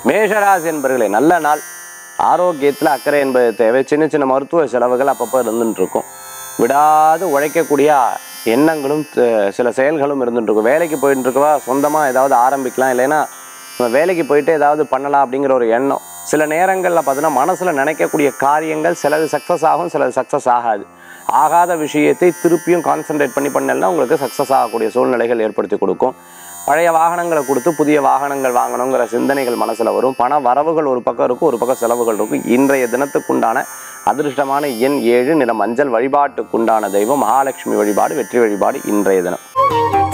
மேஷராசி என்பர்களே நல்ல நாள் ஆரோக்கியத்தில் அக்கறை என்பது தேவை சின்ன சின்ன மருத்துவ செலவுகள் அப்பப்போ இருந்துட்டு இருக்கும் விடாது உழைக்கக்கூடிய எண்ணங்களும் த- சில செயல்களும் இருந்துட்டு இருக்கும் வேலைக்கு போயிட்டு இருக்கவா சொந்தமாக ஏதாவது ஆரம்பிக்கலாம் இல்லைன்னா நம்ம வேலைக்கு போயிட்டு ஏதாவது பண்ணலாம் அப்படிங்கிற ஒரு எண்ணம் சில நேரங்களில் பார்த்தீங்கன்னா மனசில் நினைக்கக்கூடிய காரியங்கள் சிலது சக்ஸஸ் ஆகும் சிலது சக்ஸஸ் ஆகாது ஆகாத விஷயத்தை திருப்பியும் கான்சென்ட்ரேட் பண்ணி பண்ணலன்னா உங்களுக்கு சக்ஸஸ் ஆகக்கூடிய சூழ்நிலைகள் ஏற்படுத்தி கொடுக்கும் பழைய வாகனங்களை கொடுத்து புதிய வாகனங்கள் வாங்கணுங்கிற சிந்தனைகள் மனசில் வரும் பண வரவுகள் ஒரு பக்கம் இருக்கும் ஒரு பக்கம் செலவுகள் இருக்கும் இன்றைய தினத்துக்குண்டான அதிர்ஷ்டமான எண் ஏழு நிற மஞ்சள் வழிபாட்டுக்குண்டான தெய்வம் மகாலட்சுமி வழிபாடு வெற்றி வழிபாடு இன்றைய தினம்